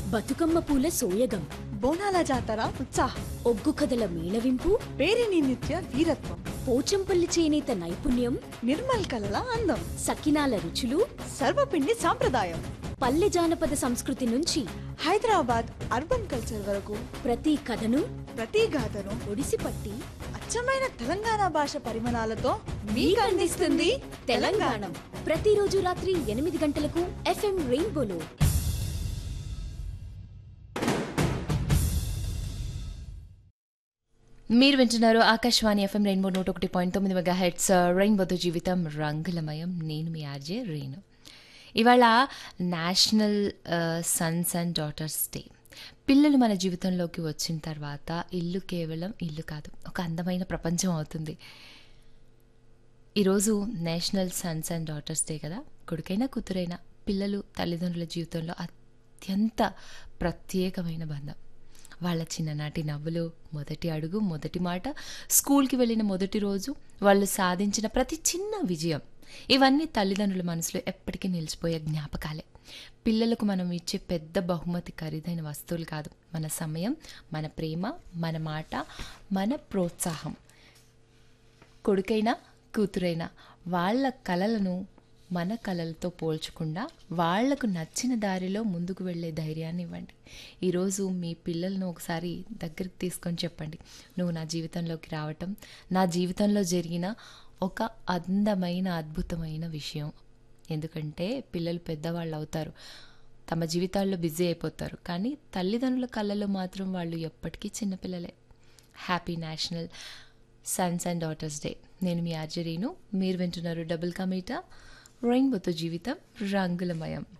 బతుకమ్మ పూల సోయగం బోనాల జాతర ఉత్సాహం ఒగ్గు కథల మేళవింపు పేరిని నిత్య వీరత్వం పోచంపల్లి చేనేత నైపుణ్యం నిర్మల్ కలల అందం సకినాల రుచులు సర్వపిండి సాంప్రదాయం పల్లె జానపద సంస్కృతి నుంచి హైదరాబాద్ అర్బన్ కల్చర్ వరకు ప్రతి కథను ప్రతి గాథను ఒడిసిపట్టి అచ్చమైన తెలంగాణ భాష పరిమాణాలతో మీకు అందిస్తుంది తెలంగాణ ప్రతిరోజు రాత్రి ఎనిమిది గంటలకు ఎఫ్ఎం రెయిన్బోలో మీరు వింటున్నారు ఆకాశవాణి ఎఫ్ఎం రెయిన్బో నూట ఒకటి పాయింట్ తొమ్మిది మెగా హెడ్స్ రెయిన్బోతో జీవితం రంగులమయం నేను మీ ఆర్జే రేణు ఇవాళ national sons and daughters day పిల్లలు మన జీవితంలోకి వచ్చిన తర్వాత ఇల్లు కేవలం ఇల్లు కాదు ఒక అందమైన ప్రపంచం అవుతుంది ఈరోజు national sons and daughters day కదా కొడుకైనా కూతురైనా పిల్లలు తల్లిదండ్రుల జీవితంలో అత్యంత ప్రత్యేకమైన బంధం వాళ్ళ చిన్ననాటి నవ్వులు మొదటి అడుగు మొదటి మాట స్కూల్కి వెళ్ళిన మొదటి రోజు వాళ్ళు సాధించిన ప్రతి చిన్న విజయం ఇవన్నీ తల్లిదండ్రుల మనసులో ఎప్పటికీ నిలిచిపోయే జ్ఞాపకాలే పిల్లలకు మనం ఇచ్చే పెద్ద బహుమతి ఖరీదైన వస్తువులు కాదు మన సమయం మన ప్రేమ మన మాట మన ప్రోత్సాహం కొడుకైనా కూతురైనా వాళ్ళ కలలను మన కలలతో పోల్చకుండా వాళ్లకు నచ్చిన దారిలో ముందుకు వెళ్ళే ధైర్యాన్ని ఇవ్వండి ఈరోజు మీ పిల్లలను ఒకసారి దగ్గరికి తీసుకొని చెప్పండి నువ్వు నా జీవితంలోకి రావటం నా జీవితంలో జరిగిన ఒక అందమైన అద్భుతమైన విషయం ఎందుకంటే పిల్లలు పెద్దవాళ్ళు అవుతారు తమ జీవితాల్లో బిజీ అయిపోతారు కానీ తల్లిదండ్రుల కళ్ళలో మాత్రం వాళ్ళు ఎప్పటికీ చిన్నపిల్లలే happy national sons and daughters day నేను మీ ఆర్జరీను మీరు వింటున్నారు డబుల్ కమీటా రెయిన్బోతో జీవితం రంగులమయం